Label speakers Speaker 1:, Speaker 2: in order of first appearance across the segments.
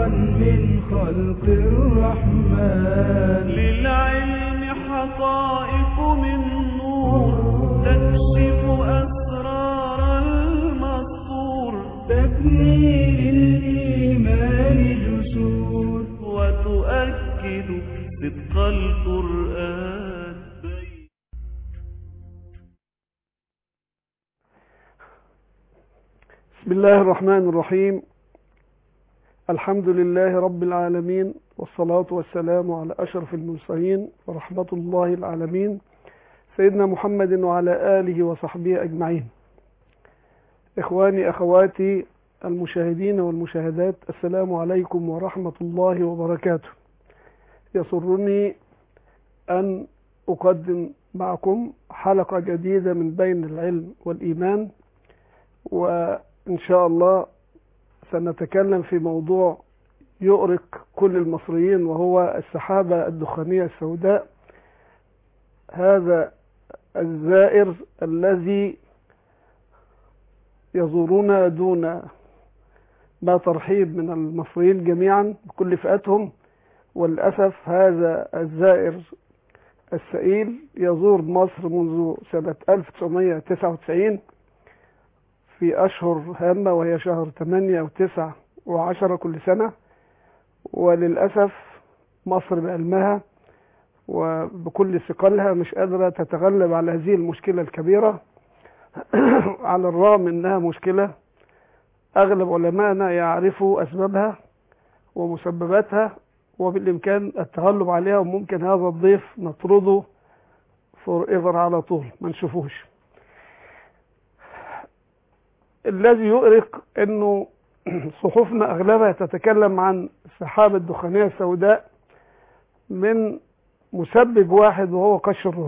Speaker 1: من خلق الرحمن
Speaker 2: للعلم حقائق من نور تكشف أسرار المسطور
Speaker 1: تبني للإيمان جسور
Speaker 2: وتؤكد صدق القرآن
Speaker 3: بسم الله الرحمن الرحيم الحمد لله رب العالمين والصلاة والسلام على أشرف المرسلين ورحمة الله العالمين سيدنا محمد وعلى آله وصحبه أجمعين إخواني أخواتي المشاهدين والمشاهدات السلام عليكم ورحمة الله وبركاته يسرني أن أقدم معكم حلقة جديدة من بين العلم والإيمان وإن شاء الله سنتكلم في موضوع يؤرق كل المصريين وهو السحابة الدخانية السوداء هذا الزائر الذي يزورنا دون ما ترحيب من المصريين جميعا بكل فئاتهم وللأسف هذا الزائر السئيل يزور مصر منذ سنة 1999 في أشهر هامة وهي شهر 8 و9 و10 كل سنة وللأسف مصر بعلمها وبكل ثقلها مش قادرة تتغلب على هذه المشكلة الكبيرة على الرغم انها مشكلة اغلب علمائنا يعرفوا اسبابها ومسبباتها وبالامكان التغلب عليها وممكن هذا الضيف نطرده فور ايفر على طول ما نشوفوش الذي يؤرق انه صحفنا اغلبها تتكلم عن السحابة الدخانية السوداء من مسبب واحد وهو قش الرز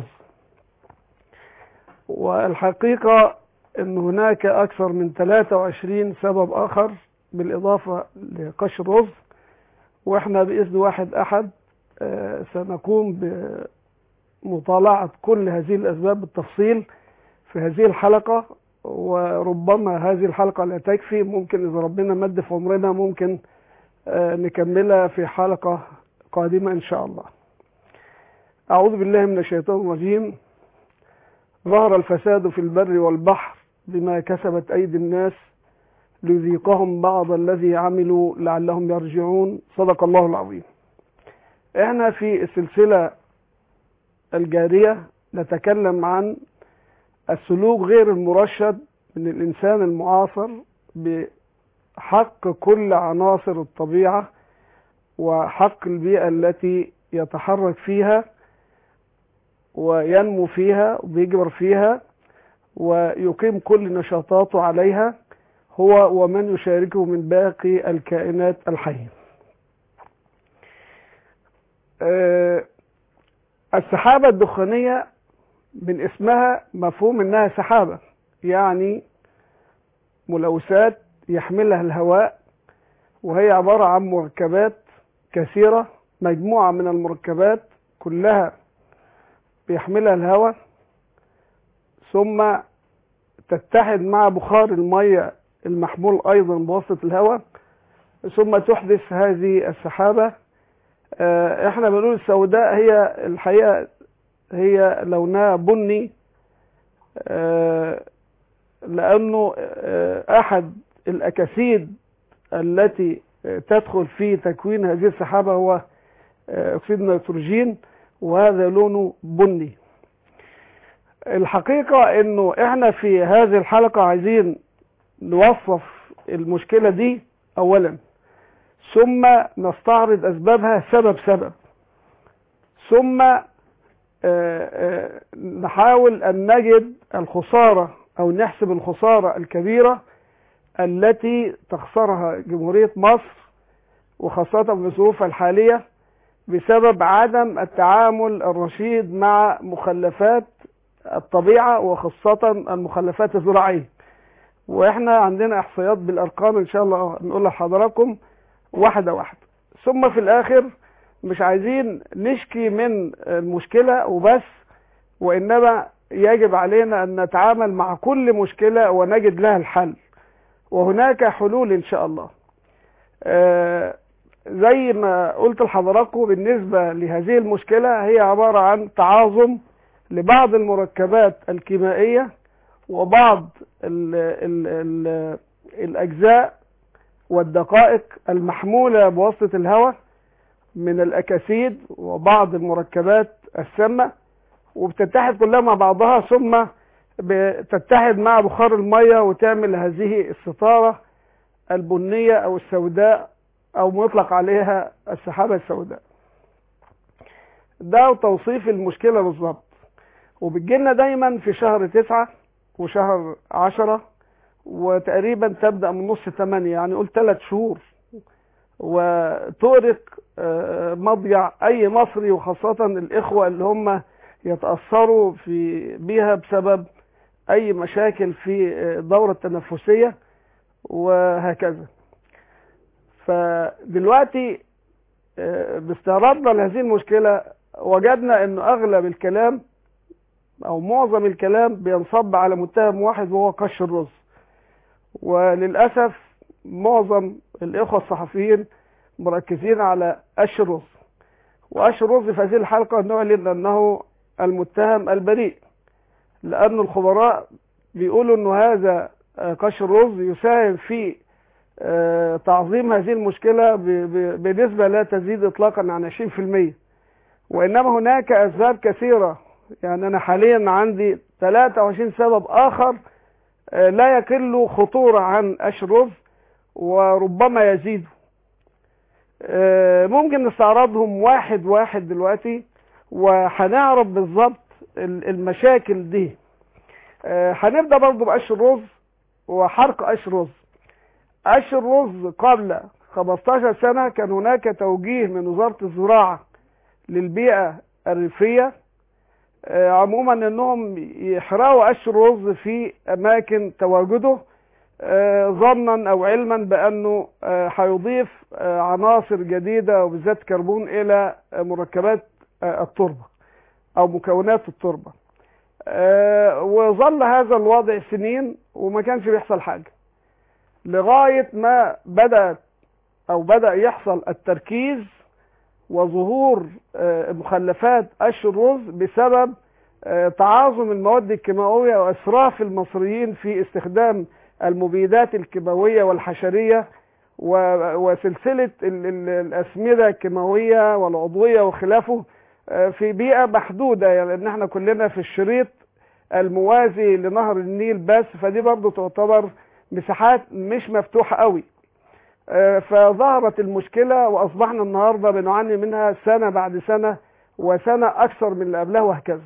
Speaker 3: والحقيقة ان هناك اكثر من 23 سبب اخر بالاضافة لقش الرز واحنا باذن واحد احد آه، سنقوم بمطالعة كل هذه الاسباب بالتفصيل في هذه الحلقة وربما هذه الحلقة لا تكفي ممكن اذا ربنا مد في عمرنا ممكن آه، نكملها في حلقة قادمة ان شاء الله اعوذ بالله من الشيطان الرجيم ظهر الفساد في البر والبحر بما كسبت أيدي الناس ليذيقهم بعض الذي عملوا لعلهم يرجعون صدق الله العظيم احنا في السلسلة الجارية نتكلم عن السلوك غير المرشد من الإنسان المعاصر بحق كل عناصر الطبيعة وحق البيئة التي يتحرك فيها وينمو فيها وبيجبر فيها ويقيم كل نشاطاته عليها هو ومن يشاركه من باقي الكائنات الحية أه السحابة الدخانية من اسمها مفهوم انها سحابة يعني ملوثات يحملها الهواء وهي عبارة عن مركبات كثيرة مجموعة من المركبات كلها بيحملها الهواء ثم تتحد مع بخار المية المحمول أيضا بواسطة الهواء ثم تحدث هذه السحابة احنا بنقول السوداء هي الحقيقة هي لونها بني لأنه أحد الأكاسيد التي تدخل في تكوين هذه السحابة هو أكسيد النيتروجين وهذا لونه بني الحقيقة انه احنا في هذه الحلقة عايزين نوصف المشكلة دي اولا ثم نستعرض اسبابها سبب سبب ثم نحاول ان نجد الخسارة او نحسب الخسارة الكبيرة التي تخسرها جمهورية مصر وخاصة في الظروف الحالية بسبب عدم التعامل الرشيد مع مخلفات الطبيعة وخاصة المخلفات الزراعية واحنا عندنا احصائيات بالارقام ان شاء الله نقولها لحضراتكم واحدة واحدة ثم في الاخر مش عايزين نشكي من المشكلة وبس وانما يجب علينا ان نتعامل مع كل مشكلة ونجد لها الحل وهناك حلول ان شاء الله زي ما قلت لحضراتكم بالنسبة لهذه المشكلة هي عبارة عن تعاظم لبعض المركبات الكيميائية وبعض ال ال ال الأجزاء والدقائق المحمولة بواسطة الهواء من الأكاسيد وبعض المركبات السامة وبتتحد كلها مع بعضها ثم بتتحد مع بخار المية وتعمل هذه الستارة البنية أو السوداء أو مطلق عليها السحابة السوداء ده توصيف المشكلة بالظبط وبتجيلنا دايما في شهر تسعة وشهر عشرة وتقريبا تبدأ من نص ثمانية يعني قول ثلاث شهور وتؤرق آه، مضيع أي مصري وخاصة الإخوة اللي هم يتأثروا في بيها بسبب أي مشاكل في آه، الدورة التنفسية وهكذا فدلوقتي آه، باستعراضنا لهذه المشكلة وجدنا أنه أغلب الكلام أو معظم الكلام بينصب على متهم واحد وهو قش الرز وللأسف معظم الإخوة الصحفيين مركزين على قش الرز وقش الرز في هذه الحلقة نعلن أنه المتهم البريء لأن الخبراء بيقولوا أنه هذا آه، قش الرز يساهم في آه، تعظيم هذه المشكلة ب- ب- بنسبة لا تزيد إطلاقا عن 20% وإنما هناك أسباب كثيرة يعني أنا حاليا عندي 23 سبب آخر آه، لا يقل خطورة عن قش الرز وربما يزيدوا آه، ممكن نستعرضهم واحد واحد دلوقتي وهنعرف بالظبط ال- المشاكل دي آه، هنبدأ برضو بقش الرز وحرق قش الرز قش الرز قبل 15 سنة كان هناك توجيه من وزارة الزراعة للبيئة الريفية آه، عموما انهم يحرقوا قش الرز في اماكن تواجده آه، ظنا او علما بانه آه، هيضيف آه، عناصر جديده وبالذات كربون الى آه، مركبات آه، التربه او مكونات التربه آه، وظل هذا الوضع سنين وما كانش بيحصل حاجه لغايه ما بدات او بدا يحصل التركيز وظهور آه، مخلفات قش الرز بسبب آه، تعاظم المواد الكيماويه واسراف المصريين في استخدام المبيدات الكيماويه والحشريه و- وسلسله ال- ال- الاسمده الكيماويه والعضويه وخلافه آه، في بيئه محدوده يعني لان احنا كلنا في الشريط الموازي لنهر النيل بس فدي برضو تعتبر مساحات مش مفتوحه قوي آه، فظهرت المشكله واصبحنا النهارده بنعاني منها سنه بعد سنه وسنه اكثر من اللي قبلها وهكذا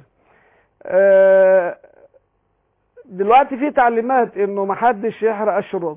Speaker 3: آه، دلوقتي في تعليمات انه محدش يحرق قش الرز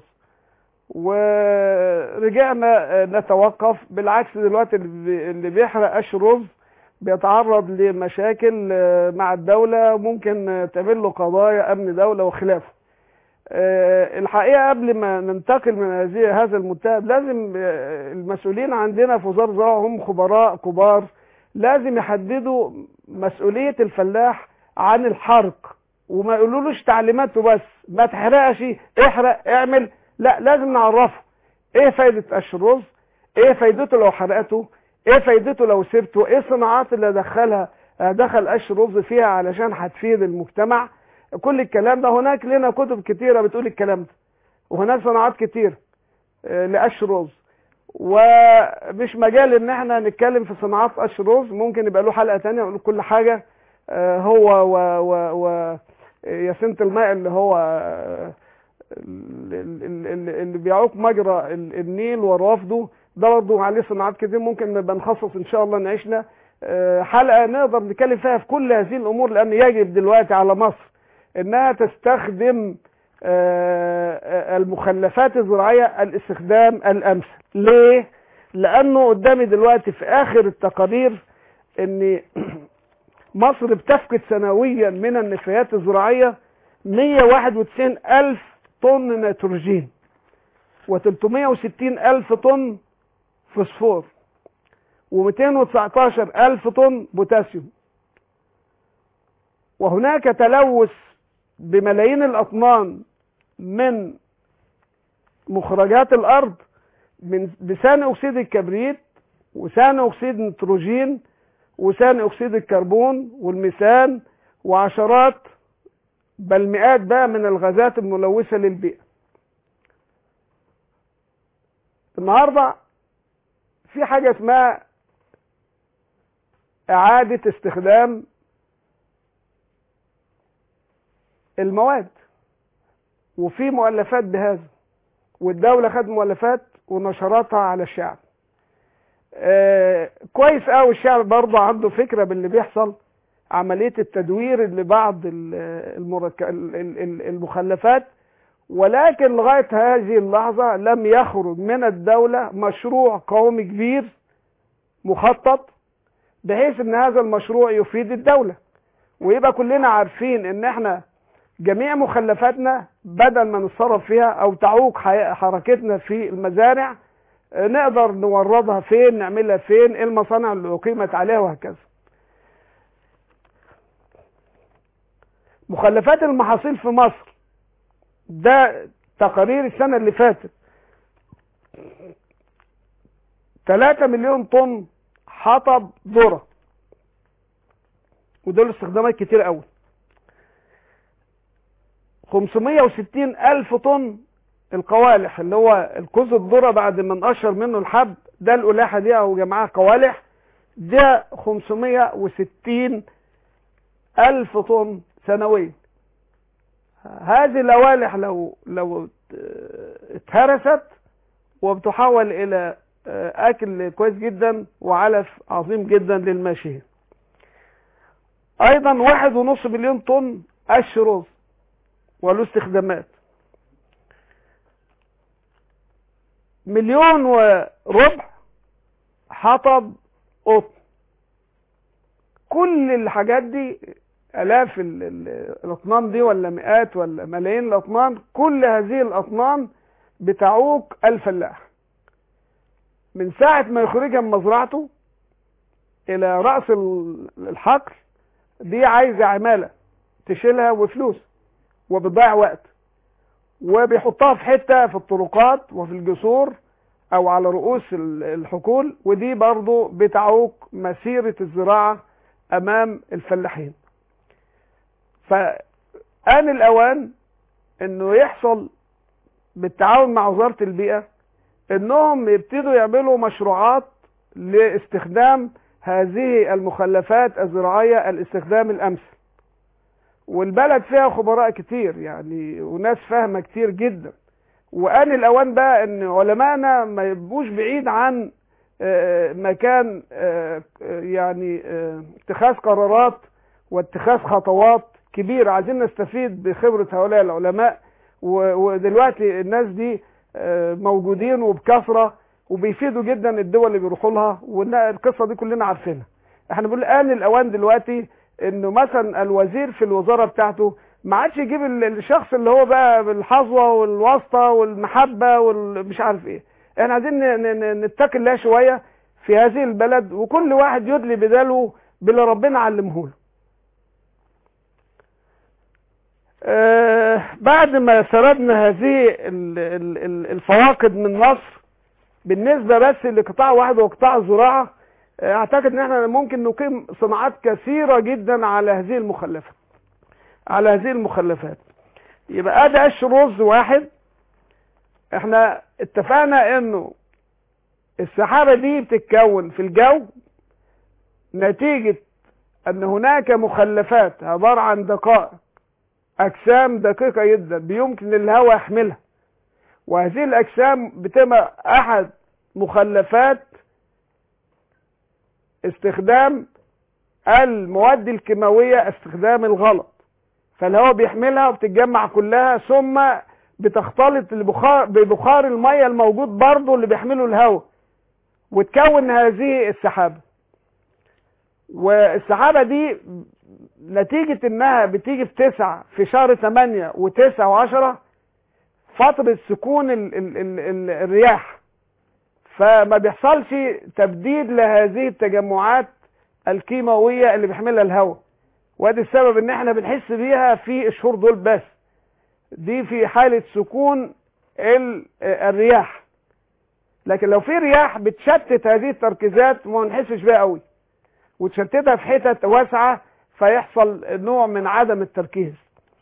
Speaker 3: ورجعنا آه، نتوقف بالعكس دلوقتي اللي بي- اللي بيحرق قش الرز بيتعرض لمشاكل آه، مع الدولة ممكن آه، تعمل له قضايا امن دولة وخلافه آه، الحقيقة قبل ما ننتقل من هذه هذا المتهم لازم آه، المسؤولين عندنا في وزارة الزراعة هم خبراء كبار لازم يحددوا مسؤولية الفلاح عن الحرق وما يقولولوش تعليماته بس ما تحرقش احرق اعمل لا لازم نعرفه ايه فايدة قش الرز ايه فايدته لو حرقته ايه فايدته لو سبته ايه الصناعات اللي دخلها آه، دخل قش الرز فيها علشان هتفيد المجتمع كل الكلام ده هناك لنا كتب كتيرة بتقول الكلام ده وهناك صناعات كتير آه، لقش الرز ومش مجال ان احنا نتكلم في صناعات قش الرز ممكن يبقى له حلقة تانية ونقول كل حاجة آه، هو و, و, و ياسنة الماء اللي هو آه، ال- ال- ال- اللي بيعوق مجرى ال- النيل ورافده ده برضه عليه صناعات كتير ممكن نبقى نخصص ان شاء الله نعيشنا آه، حلقة نقدر نتكلم فيها في كل هذه الامور لان يجب دلوقتي على مصر انها تستخدم آه، آه، المخلفات الزراعية الاستخدام الامثل ليه لانه قدامي دلوقتي في اخر التقارير ان مصر بتفقد سنويا من النفايات الزراعية 191 ألف طن نيتروجين و360 ألف طن فوسفور و219 ألف طن بوتاسيوم وهناك تلوث بملايين الأطنان من مخرجات الأرض من بثاني اكسيد الكبريت وثاني اكسيد النيتروجين وثاني اكسيد الكربون والميثان وعشرات بل مئات بقى من الغازات الملوثة للبيئة النهاردة في حاجة اسمها إعادة استخدام المواد وفي مؤلفات بهذا والدولة خد مؤلفات ونشرتها على الشعب آه كويس قوي الشعب برضه عنده فكرة باللي بيحصل عملية التدوير لبعض المرك... المخلفات ولكن لغاية هذه اللحظة لم يخرج من الدولة مشروع قومي كبير مخطط بحيث ان هذا المشروع يفيد الدولة ويبقى كلنا عارفين ان احنا جميع مخلفاتنا بدل ما نتصرف فيها او تعوق حركتنا في المزارع نقدر نوردها فين نعملها فين ايه المصانع اللي اقيمت عليها وهكذا مخلفات المحاصيل في مصر ده تقارير السنة اللي فاتت 3 مليون طن حطب ذرة ودول استخدامات كتير قوي 560 ألف طن القوالح اللي هو الكوز الذرة بعد ما نقشر منه الحب ده القلاحة دي أو جماعة قوالح ده 560 ألف طن سنويا هذه الأوالح لو لو اتهرست وبتحول إلى أكل كويس جدا وعلف عظيم جدا للماشيين أيضا واحد ونص مليون طن قش رز وله استخدامات مليون وربع حطب قطن كل الحاجات دي الاف الاطنان دي ولا مئات ولا ملايين الاطنان كل هذه الاطنان بتعوق الفلاح من ساعة ما يخرجها من مزرعته الى رأس الحقل دي عايزة عمالة تشيلها وفلوس وبتضيع وقت وبيحطها في حتة في الطرقات وفي الجسور او على رؤوس الحقول ودي برضو بتعوق مسيرة الزراعة امام الفلاحين فآن الأوان إنه يحصل بالتعاون مع وزارة البيئة إنهم يبتدوا يعملوا مشروعات لاستخدام هذه المخلفات الزراعية الاستخدام الأمثل والبلد فيها خبراء كتير يعني وناس فاهمة كتير جدا وآن الأوان بقى إن علمائنا ما يبقوش بعيد عن مكان يعني اتخاذ قرارات واتخاذ خطوات كبير عايزين نستفيد بخبرة هؤلاء العلماء ودلوقتي الناس دي موجودين وبكثرة وبيفيدوا جدا الدول اللي بيروحوا لها والقصة دي كلنا عارفينها احنا بنقول الان الاوان دلوقتي انه مثلا الوزير في الوزارة بتاعته ما عادش يجيب الشخص اللي هو بقى بالحظوة والواسطة والمحبة والمش عارف ايه احنا عايزين نتقي الله شوية في هذه البلد وكل واحد يدلي بداله باللي ربنا علمه له آه بعد ما سردنا هذه الفواقد من مصر بالنسبة بس لقطاع واحد وقطاع الزراعة آه اعتقد ان احنا ممكن نقيم صناعات كثيرة جدا على هذه المخلفات على هذه المخلفات يبقى ادي قش رز واحد احنا اتفقنا انه السحابة دي بتتكون في الجو نتيجة ان هناك مخلفات عبارة عن دقائق اجسام دقيقة جدا بيمكن الهواء يحملها وهذه الاجسام بتبقى احد مخلفات استخدام المواد الكيماوية استخدام الغلط فالهواء بيحملها وبتتجمع كلها ثم بتختلط البخار ببخار المية الموجود برضه اللي بيحمله الهواء وتكون هذه السحابة والسحابة دي نتيجة انها بتيجي في تسعة في شهر ثمانية وتسعة وعشرة فترة سكون ال ال ال ال الرياح فما بيحصلش تبديد لهذه التجمعات الكيماوية اللي بيحملها الهواء وادي السبب ان احنا بنحس بيها في الشهور دول بس دي في حالة سكون الرياح لكن لو في رياح بتشتت هذه التركيزات وما نحسش بيها قوي وتشتتها في حتت واسعه فيحصل نوع من عدم التركيز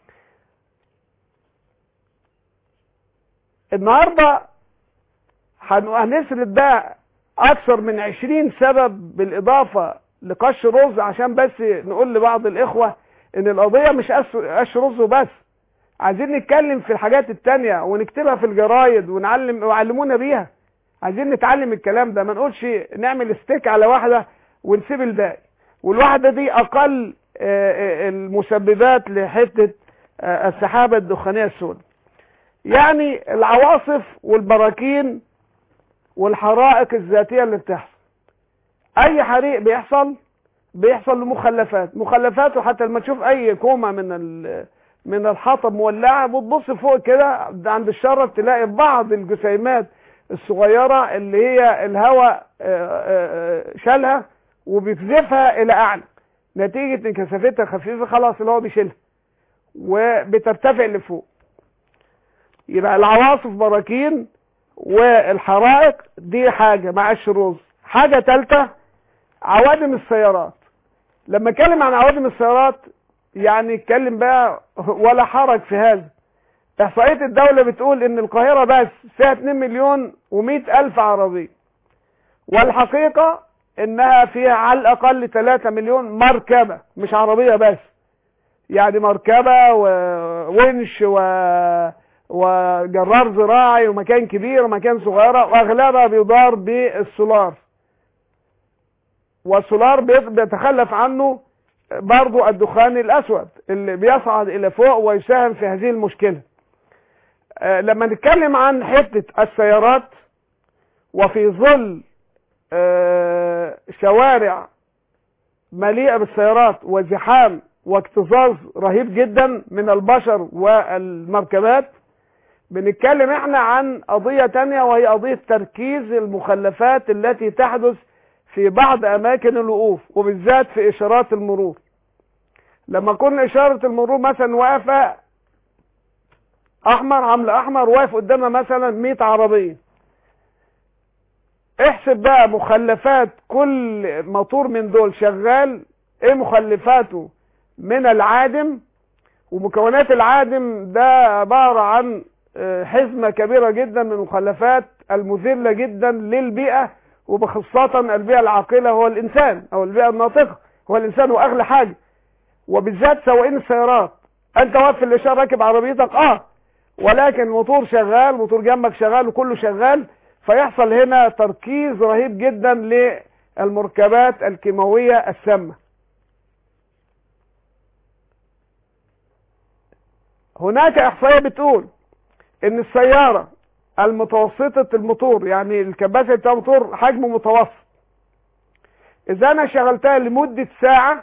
Speaker 3: النهارده هن- هنسرد بقى اكثر من 20 سبب بالاضافه لقش رز عشان بس نقول لبعض الاخوه ان القضيه مش قش قش رز وبس عايزين نتكلم في الحاجات التانية ونكتبها في الجرايد ونعلم ويعلمونا بيها عايزين نتعلم الكلام ده ما نقولش نعمل ستيك على واحده ونسيب الباقي والواحده دي اقل آه، آه، المسببات لحته آه، السحابه الدخانيه السوداء يعني العواصف والبراكين والحرائق الذاتيه اللي بتحصل اي حريق بيحصل بيحصل له مخلفات مخلفاته حتى لما تشوف اي كومه من ال- من الحطب مولعه بتبص فوق كده عند الشرف تلاقي بعض الجسيمات الصغيره اللي هي الهواء آه، آه، شالها وبيكذفها الى اعلى نتيجه ان كثافتها خفيفه خلاص الهواء بيشيلها وبترتفع لفوق يبقى العواصف براكين والحرائق دي حاجه مع الشروز حاجه ثالثه عوادم السيارات لما اتكلم عن عوادم السيارات يعني اتكلم بقى ولا حرج في هذا احصائيه الدوله بتقول ان القاهره بس فيها 2 مليون و100 الف عربيه والحقيقه انها فيها على الاقل 3 مليون مركبه مش عربيه بس يعني مركبه وونش و وجرار زراعي ومكان كبير ومكان صغيره واغلبها بيدار بالسولار والسولار بيت- بيتخلف عنه برضو الدخان الاسود اللي بيصعد الى فوق ويساهم في هذه المشكله آه، لما نتكلم عن حته السيارات وفي ظل آه، شوارع مليئه بالسيارات وزحام واكتظاظ رهيب جدا من البشر والمركبات بنتكلم احنا عن قضية تانية وهي قضية تركيز المخلفات التي تحدث في بعض اماكن الوقوف وبالذات في اشارات المرور لما كن اشارة المرور مثلا واقفة احمر عامله احمر واقف قدامها مثلا 100 عربية احسب بقى مخلفات كل موتور من دول شغال ايه مخلفاته من العادم ومكونات العادم ده عبارة عن آه، حزمة كبيرة جدا من المخلفات المذلة جدا للبيئة وبخاصة البيئة العاقلة هو الإنسان أو البيئة الناطقة هو الإنسان هو أغلى حاجة وبالذات سواقين السيارات أنت واقف في الإشارة راكب عربيتك أه ولكن موتور شغال موتور جنبك شغال وكله شغال فيحصل هنا تركيز رهيب جدا للمركبات الكيماوية السامة هناك احصائيه بتقول ان السياره المتوسطه الموتور يعني الكباسه بتاع الموتور حجمه متوسط اذا انا شغلتها لمده ساعه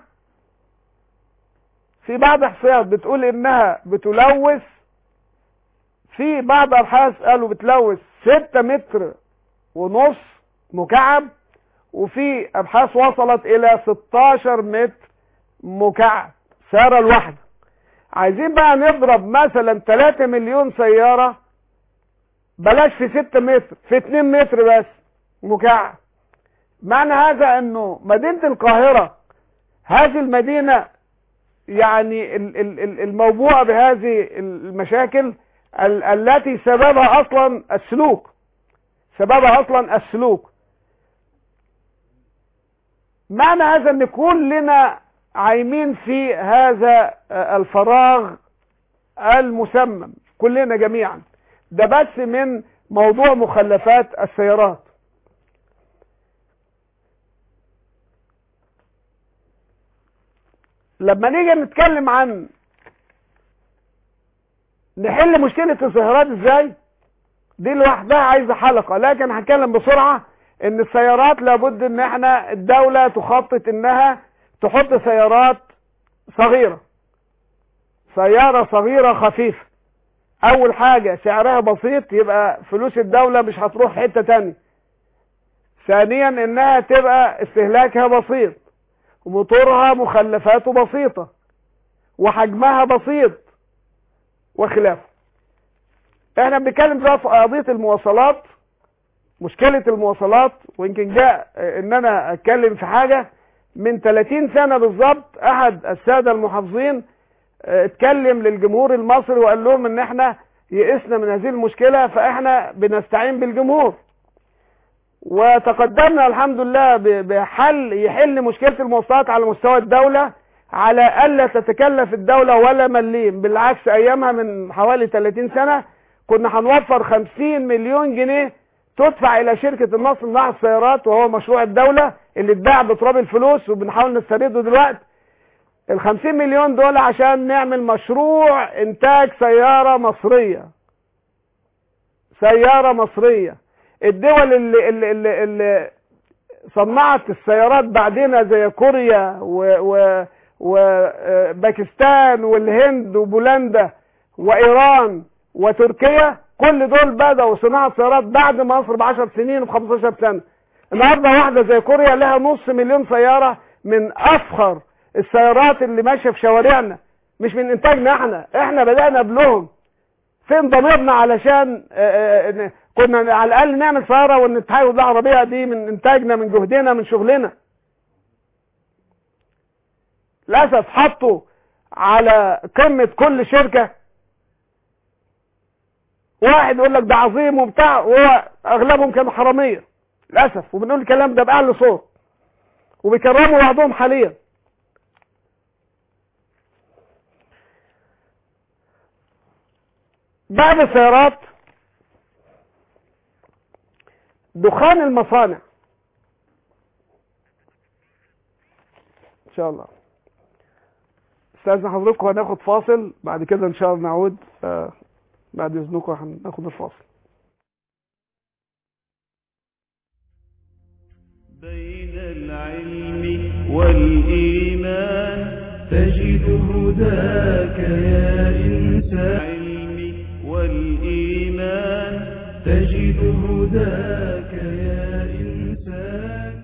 Speaker 3: في بعض الاحصائيات بتقول انها بتلوث في بعض الابحاث قالوا بتلوث 6 متر ونص مكعب وفي ابحاث وصلت الى 16 متر مكعب سياره الواحده عايزين بقى نضرب مثلا 3 مليون سيارة بلاش في 6 متر في 2 متر بس مكعب معنى هذا انه مدينة القاهرة هذه المدينة يعني ال- ال- ال- الموبوءة بهذه المشاكل ال- التي سببها اصلا السلوك سببها اصلا السلوك معنى هذا ان كلنا عايمين في هذا الفراغ المسمم كلنا جميعا ده بس من موضوع مخلفات السيارات لما نيجي نتكلم عن نحل مشكلة السيارات ازاي دي لوحدها عايزة حلقة لكن هتكلم بسرعة ان السيارات لابد ان احنا الدولة تخطط انها تحط سيارات صغيرة سيارة صغيرة خفيفة اول حاجة سعرها بسيط يبقى فلوس الدولة مش هتروح حتة تانية ثانيا انها تبقى استهلاكها بسيط وموتورها مخلفاته بسيطة وحجمها بسيط وخلافه احنا بنتكلم بقى في قضية المواصلات مشكلة المواصلات ويمكن جاء آه، ان انا اتكلم في حاجة من 30 سنة بالظبط احد السادة المحافظين آه، اتكلم للجمهور المصري وقال لهم ان احنا يئسنا من هذه المشكلة فاحنا بنستعين بالجمهور وتقدمنا الحمد لله ب- بحل يحل مشكلة المواصلات على مستوى الدولة على ألا تتكلف الدولة ولا مليم بالعكس أيامها من حوالي 30 سنة كنا هنوفر 50 مليون جنيه تدفع إلى شركة النصر لنقل السيارات وهو مشروع الدولة اللي اتباع بتراب الفلوس وبنحاول نسترده دلوقتي ال 50 مليون دول عشان نعمل مشروع إنتاج سيارة مصرية سيارة مصرية الدول اللي, اللي, اللي, اللي صنعت السيارات بعدنا زي كوريا و و وباكستان والهند وبولندا وايران وتركيا كل دول بدأوا صناعة سيارات بعد مصر ب 10 سنين وب 15 سنة النهارده واحدة زي كوريا لها نص مليون سيارة من افخر السيارات اللي ماشية في شوارعنا مش من انتاجنا احنا احنا بدأنا قبلهم فين ضميرنا علشان آه، آه، كنا على الاقل نعمل سيارة ونتحول بالعربية دي من انتاجنا من جهدنا من شغلنا للاسف حطوا على قمة كل شركة واحد يقول لك ده عظيم وبتاع وهو اغلبهم كانوا حرامية للاسف وبنقول الكلام ده بأعلى صوت وبيكرموا بعضهم حاليا بعد السيارات دخان المصانع ان شاء الله استاذن حضرتكم هناخد فاصل بعد كده ان شاء الله نعود آه، بعد اذنكم هناخد الفاصل
Speaker 2: بين العلم والإيمان
Speaker 1: تجد هداك يا إنسان
Speaker 2: العلم والإيمان
Speaker 1: تجد هداك يا إنسان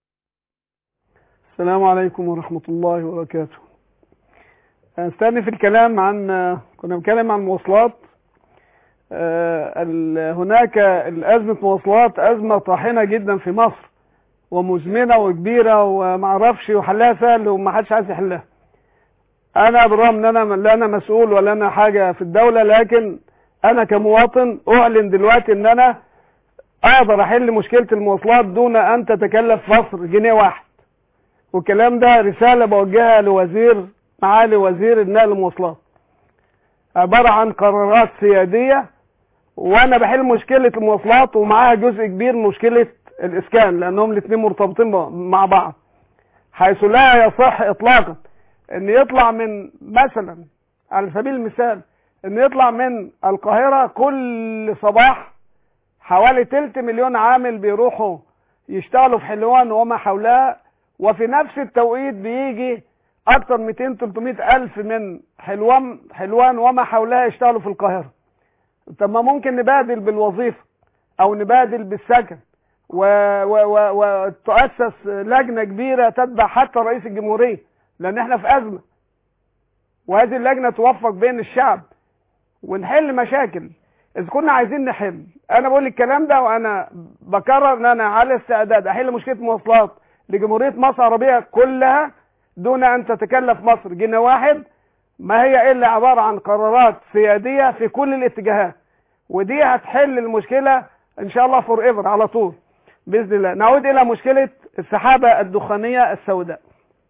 Speaker 3: السلام عليكم ورحمة الله وبركاته هنستأنف الكلام عن كنا بنتكلم عن المواصلات آه، ال- هناك الأزمة مواصلات أزمة طاحنة جدا في مصر ومزمنة وكبيرة ومعرفش وحلها سهل ومحدش عايز يحلها أنا بالرغم إن أنا لا أنا مسؤول ولا أنا حاجة في الدولة لكن أنا كمواطن أعلن دلوقتي إن أنا أقدر أحل مشكلة المواصلات دون أن تتكلف مصر جنيه واحد والكلام ده رسالة بوجهها لوزير معالي وزير النقل والمواصلات عبارة عن قرارات سيادية وانا بحل مشكلة المواصلات ومعاها جزء كبير من مشكلة الاسكان لانهم الاثنين مرتبطين ب- مع بعض حيث لا يصح اطلاقا ان يطلع من مثلا على سبيل المثال ان يطلع من القاهرة كل صباح حوالي تلت مليون عامل بيروحوا يشتغلوا في حلوان وما حولها وفي نفس التوقيت بيجي اكتر 200 300 الف من حلوان حلوان وما حولها يشتغلوا في القاهره طب ما ممكن نبادل بالوظيفه او نبادل بالسكن و- و- و- وتؤسس لجنه كبيره تتبع حتى رئيس الجمهوريه لان احنا في ازمه وهذه اللجنه توفق بين الشعب ونحل مشاكل اذا كنا عايزين نحل انا بقول الكلام ده وانا بكرر ان انا على استعداد احل مشكله مواصلات لجمهوريه مصر العربيه كلها دون ان تتكلف مصر جنيه واحد ما هي الا عباره عن قرارات سياديه في كل الاتجاهات ودي هتحل المشكله ان شاء الله فور ايفر على طول باذن الله نعود الى مشكله السحابه الدخانيه السوداء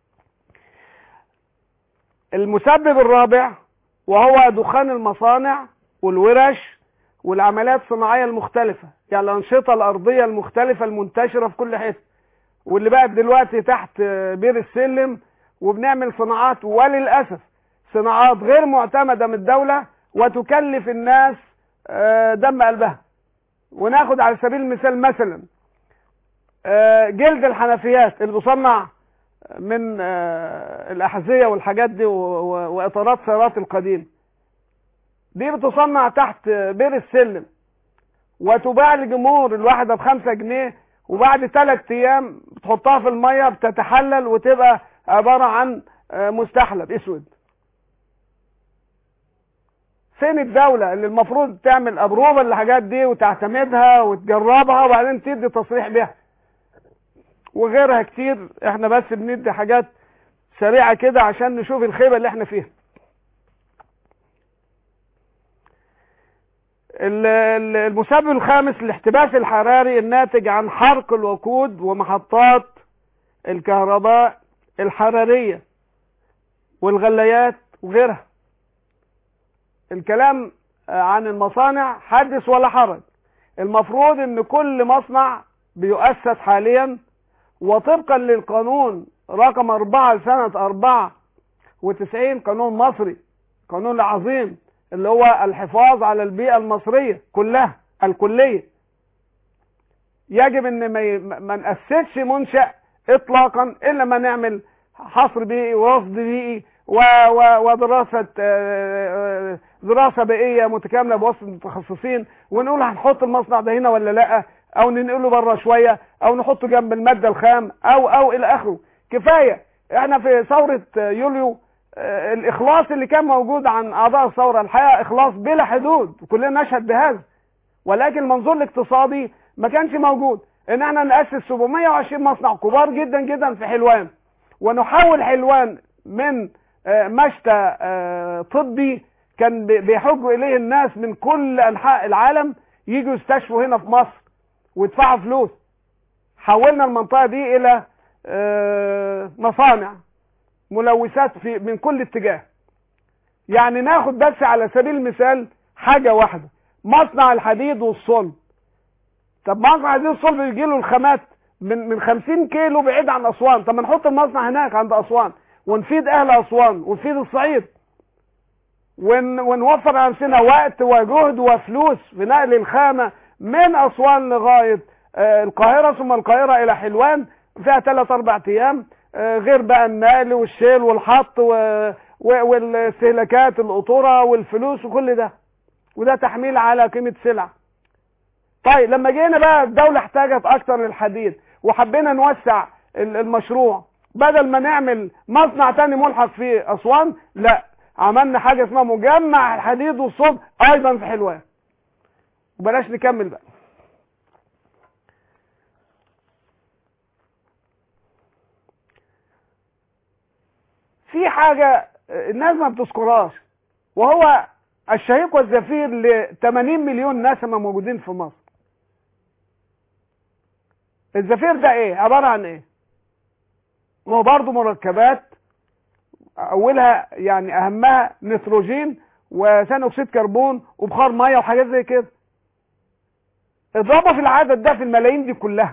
Speaker 3: المسبب الرابع وهو دخان المصانع والورش والعمليات الصناعيه المختلفه يعني الانشطه الارضيه المختلفه المنتشره في كل حته واللي بقت دلوقتي تحت بير السلم وبنعمل صناعات وللاسف صناعات غير معتمده من الدوله وتكلف الناس آه، دم قلبها وناخد على سبيل المثال مثلا آه، جلد الحنفيات اللي بيصنع من آه، الاحذيه والحاجات دي و- و- واطارات سيارات القديم دي بتصنع تحت بير السلم وتباع للجمهور الواحده بخمسة جنيه وبعد ثلاث ايام بتحطها في الميه بتتحلل وتبقى عباره عن آه، مستحلب اسود فين الدولة اللي المفروض تعمل ابروفة للحاجات دي وتعتمدها وتجربها وبعدين تدي تصريح بيها وغيرها كتير احنا بس بندي حاجات سريعة كده عشان نشوف الخيبة اللي احنا فيها ال- ال- المسبب الخامس الاحتباس الحراري الناتج عن حرق الوقود ومحطات الكهرباء الحرارية والغليات وغيرها الكلام آه، عن المصانع حدث ولا حرج المفروض ان كل مصنع بيؤسس حاليا وطبقا للقانون رقم أربعة لسنة أربعة وتسعين قانون مصري قانون العظيم اللي هو الحفاظ على البيئة المصرية كلها الكلية يجب ان ما ي- ما نأسسش منشأ اطلاقا الا ما نعمل حصر بيئي ورصد بيئي و و ودراسة آه، آه، دراسة بيئية متكاملة بواسطة متخصصين ونقول هنحط المصنع ده هنا ولا لا او ننقله بره شوية او نحطه جنب المادة الخام او او الى اخره كفاية احنا في ثورة آه، يوليو آه، الاخلاص اللي كان موجود عن اعضاء الثورة الحقيقة اخلاص بلا حدود وكلنا نشهد بهذا ولكن المنظور الاقتصادي ما كانش موجود ان احنا نأسس 720 مصنع كبار جدا جدا في حلوان ونحول حلوان من آه، مشتى آه، طبي كان بي- بيحجوا اليه الناس من كل انحاء العالم يجوا يستشفوا هنا في مصر ويدفعوا فلوس حولنا المنطقة دي الى آه، مصانع ملوثات في من كل اتجاه يعني ناخد بس على سبيل المثال حاجة واحدة مصنع الحديد والصلب طب مصنع الحديد والصلب بيجي له الخامات من من 50 كيلو بعيد عن اسوان طب ما نحط المصنع هناك عند اسوان ونفيد اهل اسوان ونفيد الصعيد ون ونوفر على نفسنا وقت وجهد وفلوس في نقل الخامة من اسوان لغاية آه، القاهرة ثم القاهرة الى حلوان فيها 3 4 ايام آه، غير بقى النقل والشيل والحط و- و- والاستهلاكات القطورة والفلوس وكل ده وده تحميل على قيمة سلع طيب لما جينا بقى الدولة احتاجت اكتر للحديد وحبينا نوسع ال- المشروع بدل ما نعمل مصنع تاني ملحق في اسوان لا عملنا حاجة اسمها مجمع الحديد والصلب ايضا في حلوان وبلاش نكمل بقى في حاجة الناس ما بتذكرهاش وهو الشهيق والزفير ل 80 مليون نسمة موجودين في مصر الزفير ده ايه عبارة عن ايه ما هو برضه مركبات اولها يعني اهمها نيتروجين وثاني اكسيد كربون وبخار ميه وحاجات زي كده اضربها في العدد ده في الملايين دي كلها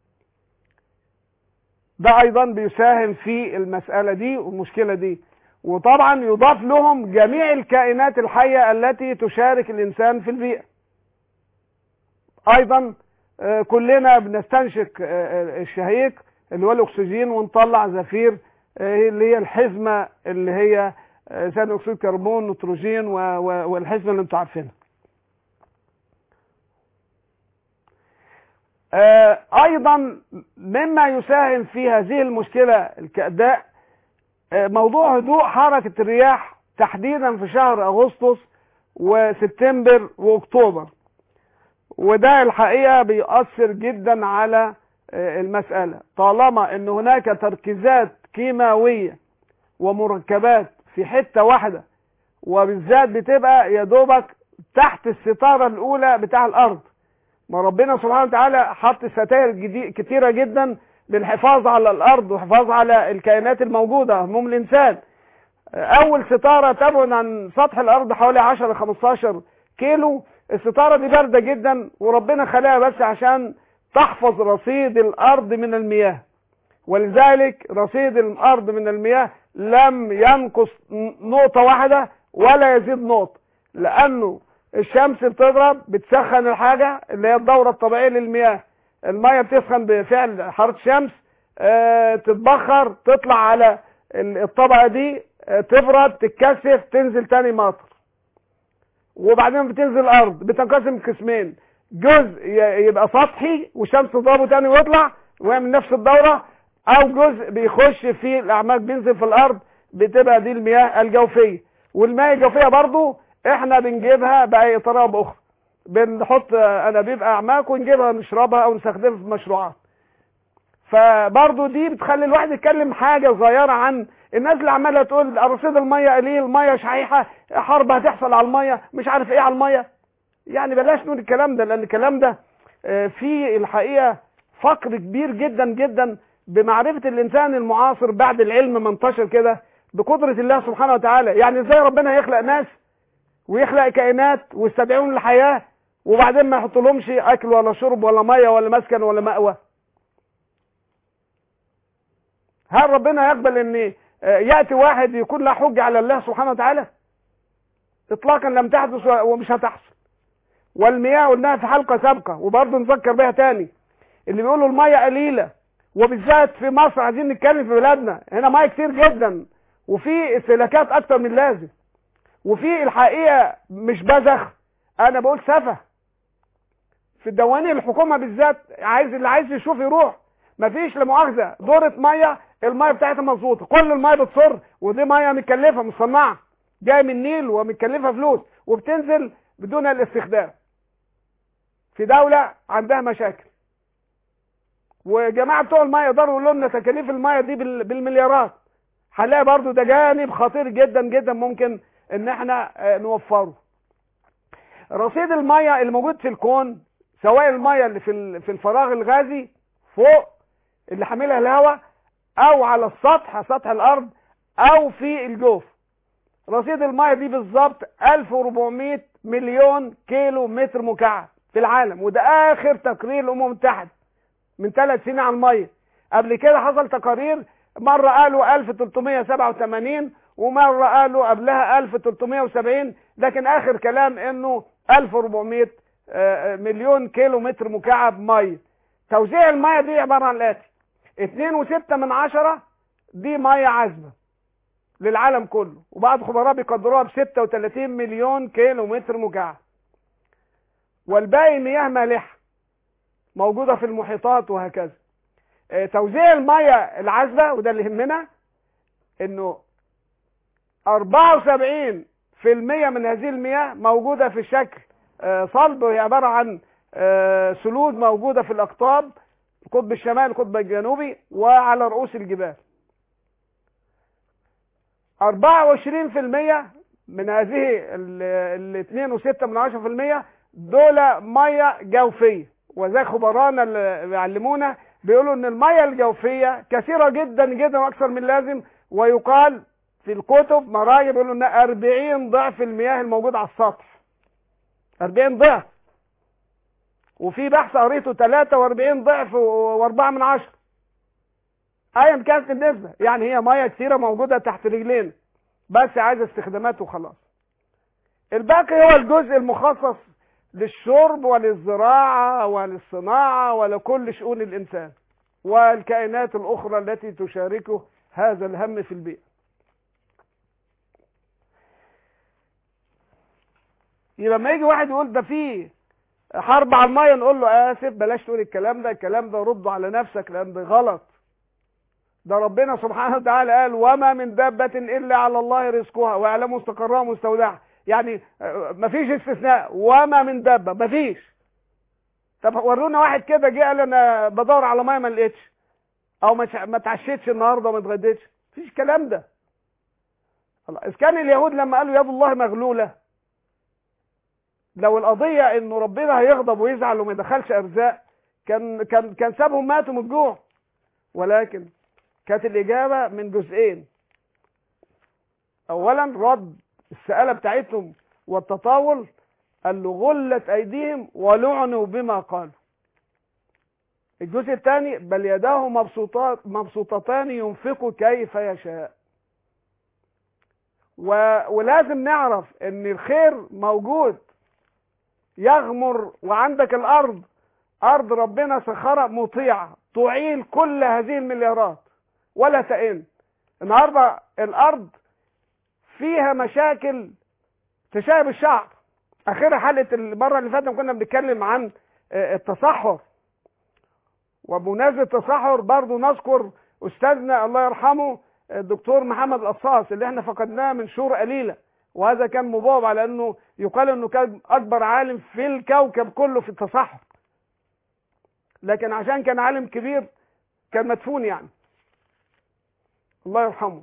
Speaker 3: ده ايضا بيساهم في المسألة دي والمشكلة دي وطبعا يضاف لهم جميع الكائنات الحية التي تشارك الانسان في البيئة ايضا آه، كلنا بنستنشق آه، آه، الشهيق اللي هو الاكسجين ونطلع زفير آه، اللي هي الحزمة اللي هي آه، ثاني اكسيد كربون نيتروجين و- و- والحزمة اللي انتوا عارفينها آه، ايضا مما يساهم في هذه المشكلة الكأداء آه، موضوع هدوء حركة الرياح تحديدا في شهر اغسطس وسبتمبر واكتوبر وده الحقيقة بيؤثر جدا على آه، المسألة طالما ان هناك تركيزات كيماوية ومركبات في حتة واحدة وبالذات بتبقى يا دوبك تحت الستارة الاولى بتاع الارض ما ربنا سبحانه وتعالى حط ستائر جدي- كتيرة جدا للحفاظ على الارض والحفاظ على الكائنات الموجودة هموم الانسان اول ستارة تبعد عن سطح الارض حوالي 10 15 كيلو الستارة دي باردة جدا وربنا خلقها بس عشان تحفظ رصيد الارض من المياه ولذلك رصيد الارض من المياه لم ينقص ن- نقطة واحدة ولا يزيد نقطة لانه الشمس بتضرب بتسخن الحاجة اللي هي الدورة الطبيعية للمياه المية بتسخن بفعل حرارة الشمس آه، تتبخر تطلع على ال- الطبقة دي آه، تبرد تتكثف تنزل تاني مطر وبعدين بتنزل الارض بتنقسم قسمين جزء ي- يبقى سطحي والشمس تضربه تاني ويطلع ويعمل نفس الدورة او جزء بيخش في الاعماق بينزل في الارض بتبقى دي المياه الجوفية والمياه الجوفية برضو احنا بنجيبها باي طريقه باخرى بنحط انابيب اعماق ونجيبها نشربها او نستخدمها في مشروعات فبرضه دي بتخلي الواحد يتكلم حاجه صغيره عن الناس اللي عماله تقول رصيد الميه قليل الميه شحيحه حرب هتحصل على الميه مش عارف ايه على الميه يعني بلاش نقول الكلام ده لان الكلام ده آه، في الحقيقه فقر كبير جدا جدا بمعرفه الانسان المعاصر بعد العلم ما انتشر كده بقدره الله سبحانه وتعالى يعني ازاي ربنا يخلق ناس ويخلق كائنات ويستدعيهم للحياه وبعدين ما يحط لهمش اكل ولا شرب ولا ميه ولا مسكن ولا مأوى هل ربنا يقبل ان آه، ياتي واحد يكون له حجه على الله سبحانه وتعالى اطلاقا لم تحدث ومش هتحصل والمياه قلناها في حلقه سابقه وبرضه نذكر بيها تاني اللي بيقولوا الميه قليله وبالذات في مصر عايزين نتكلم في بلادنا هنا ميه كتير جدا وفي استهلاكات اكتر من اللازم وفي الحقيقه مش بذخ انا بقول سفه في الدواني الحكومه بالذات عايز اللي عايز يشوف يروح مفيش لا مؤاخذه دوره ميه الميه بتاعتها مظبوطه كل الميه بتصر ودي ميه متكلفه مصنعه جايه من النيل ومتكلفه فلوس وبتنزل بدون الاستخدام في دوله عندها مشاكل وجماعه بتوع الميه يقدروا يقولوا لنا تكاليف الميه دي بال- بالمليارات هنلاقي برضو ده جانب خطير جدا جدا ممكن ان احنا آه، نوفره رصيد الميه الموجود في الكون سواء الميه اللي في ال- في الفراغ الغازي فوق اللي حاملها الهواء او على السطح سطح الارض او في الجوف رصيد الميه دي بالظبط 1400 مليون كيلو متر مكعب في العالم وده اخر تقرير الامم المتحده من ثلاث سنين على الميه قبل كده حصل تقارير مره قالوا 1387 ومره قالوا قبلها 1370 لكن اخر كلام انه 1400 آه، مليون كيلو متر مكعب ميه توزيع الميه دي عباره عن الاتي 2.6 من عشرة دي ميه عذبه للعالم كله وبعض خبراء بيقدروها ب 36 مليون كيلو متر مكعب والباقي مياه مالحه موجوده في المحيطات وهكذا آه، توزيع الميه العذبه وده اللي يهمنا انه 74% من هذه المياه موجوده في شكل آه، صلب وهي عباره عن آه، سلوج موجوده في الاقطاب القطب الشمالي القطب الجنوبي وعلى رؤوس الجبال 24% من هذه ال 2.6 من 10% دول ميه جوفيه وزي خبرانا اللي بيعلمونا بيقولوا ان الميه الجوفيه كثيره جدا جدا واكثر من اللازم ويقال في الكتب مراجع بيقولوا ان 40 ضعف المياه الموجوده على السطح 40 ضعف وفي بحث قريته 43 ضعف و4 من عشرة ايا كانت النسبة يعني هي مية كثيرة موجودة تحت رجلين بس عايزة استخدامات وخلاص الباقي هو الجزء المخصص للشرب وللزراعة وللصناعة ولكل شؤون الإنسان والكائنات الأخرى التي تشاركه هذا الهم في البيئة يبقى لما يجي واحد يقول ده فيه حرب على الميه نقول له اسف بلاش تقول الكلام ده الكلام ده رده على نفسك لان ده غلط ده ربنا سبحانه وتعالى قال وما من دابة الا على الله رزقها ويعلم مستقرها ومستودعها يعني آه، مفيش استثناء وما من دابة مفيش طب ورونا واحد كده جه قال انا بدور على ميه ما لقيتش او ما تع- ما اتعشيتش النهارده وما اتغديتش مفيش الكلام ده الله اذا كان اليهود لما قالوا يد الله مغلوله لو القضية انه ربنا هيغضب ويزعل وما يدخلش ارزاق كان كان كان سابهم ماتوا من الجوع ولكن كانت الاجابة من جزئين اولا رد السآلة بتاعتهم والتطاول قال له غلت ايديهم ولعنوا بما قالوا الجزء الثاني بل يداه مبسوطات مبسوطتان ينفق كيف يشاء و... ولازم نعرف ان الخير موجود يغمر وعندك الارض ارض ربنا سخرها مطيعه تعيل كل هذه المليارات ولا تئن النهارده الارض فيها مشاكل تشابه الشعر اخرها حلقه المره اللي فاتت كنا بنتكلم عن آه، التصحر وبمناسبه التصحر برضو نذكر استاذنا الله يرحمه الدكتور محمد القصاص اللي احنا فقدناه من شهور قليله وهذا كان مبوب على انه يقال انه كان اكبر عالم في الكوكب كله في التصحف لكن عشان كان عالم كبير كان مدفون يعني الله يرحمه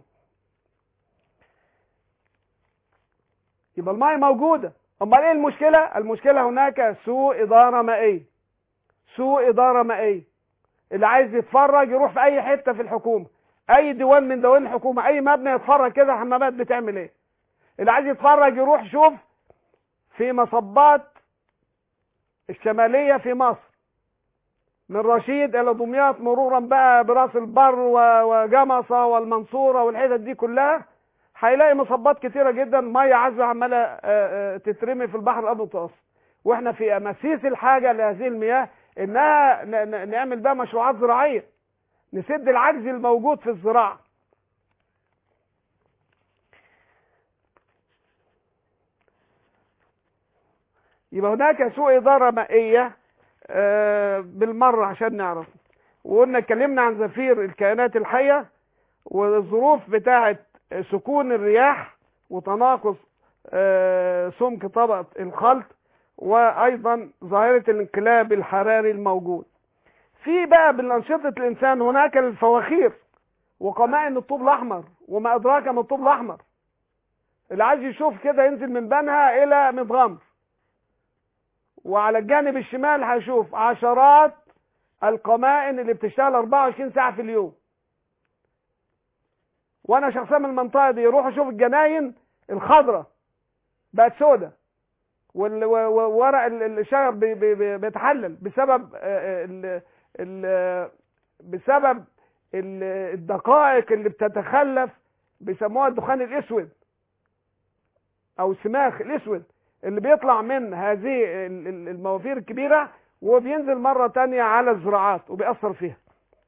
Speaker 3: يبقى الماء موجودة امال ايه المشكلة المشكلة هناك سوء ادارة مائية سوء ادارة مائية اللي عايز يتفرج يروح في اي حتة في الحكومة اي ديوان من ديوان الحكومة اي مبنى يتفرج كده حمامات بتعمل ايه اللي عايز يتفرج يروح يشوف في مصبات الشمالية في مصر من رشيد الى دمياط مرورا بقى براس البر و- وجمصة والمنصورة والحتت دي كلها هيلاقي مصبات كتيرة جدا مية عذبة عمالة آه، آه، تترمي في البحر الابيض المتوسط واحنا في مسيس الحاجة لهذه المياه انها ن- ن- نعمل بقى مشروعات زراعية نسد العجز الموجود في الزراعة يبقى هناك سوء إدارة مائية آه، بالمرة عشان نعرف وقلنا اتكلمنا عن زفير الكائنات الحية والظروف بتاعة سكون الرياح وتناقص آه، سمك طبقة الخلط وأيضا ظاهرة الانقلاب الحراري الموجود في بقى بالأنشطة الإنسان هناك الفواخير وقمائن الطوب الأحمر وما أدراك ما الطوب الأحمر اللي عايز يشوف كده ينزل من بنها إلى متغمر وعلى الجانب الشمال هيشوف عشرات القمائن اللي بتشتغل 24 ساعة في اليوم وانا شخصيا من المنطقة دي يروح اشوف الجناين الخضراء بقت سودة وال- و- و- وورق ال- ال- الشجر بي- بي- بي- بيتحلل بسبب آه، ال ال بسبب ال- الدقائق اللي بتتخلف بيسموها الدخان الاسود او السماخ الاسود اللي بيطلع من هذه ال- ال- الموافير الكبيرة وبينزل مرة تانية على الزراعات وبيأثر فيها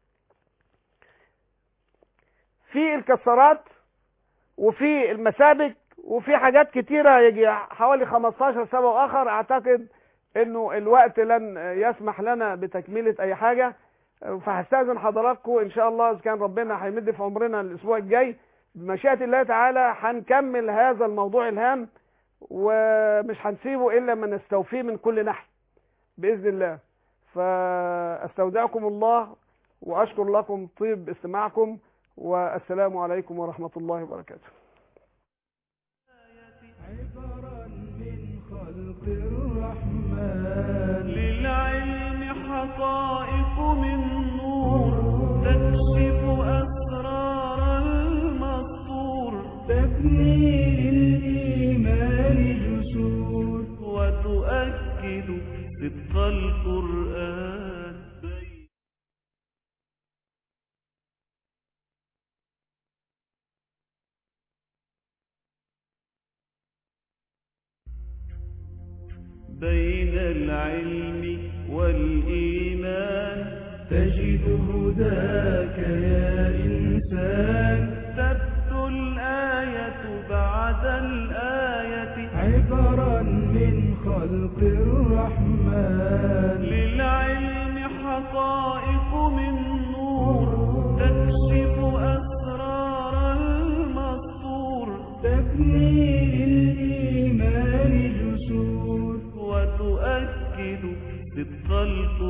Speaker 3: في الكسرات وفي المسابك وفي حاجات كتيرة يجي حوالي 15 سبب آخر أعتقد إنه الوقت لن يسمح لنا بتكملة أي حاجة فهستأذن حضراتكم إن شاء الله إذا كان ربنا هيمد في عمرنا الأسبوع الجاي بمشيئة الله تعالى هنكمل هذا الموضوع الهام ومش هنسيبه إلا ما نستوفيه من كل ناحية بإذن الله فأستودعكم الله وأشكر لكم طيب استماعكم والسلام عليكم ورحمة الله وبركاته
Speaker 1: عبرا من خلق الرحمن
Speaker 2: للعلم حقائق من نور تكشف أسرار المسطور
Speaker 1: تبني للإيمان جسور
Speaker 2: وتؤكد صدق القرآن بين العلم والإيمان
Speaker 1: تجد هداك يا إنسان
Speaker 2: تبدو الآية بعد الآية
Speaker 1: عبرا من خلق الرحمن
Speaker 2: للعلم حقائق من نور تكشف أسرار المسطور
Speaker 1: تبني للإيمان جسور
Speaker 2: وتؤكد صدق القرآن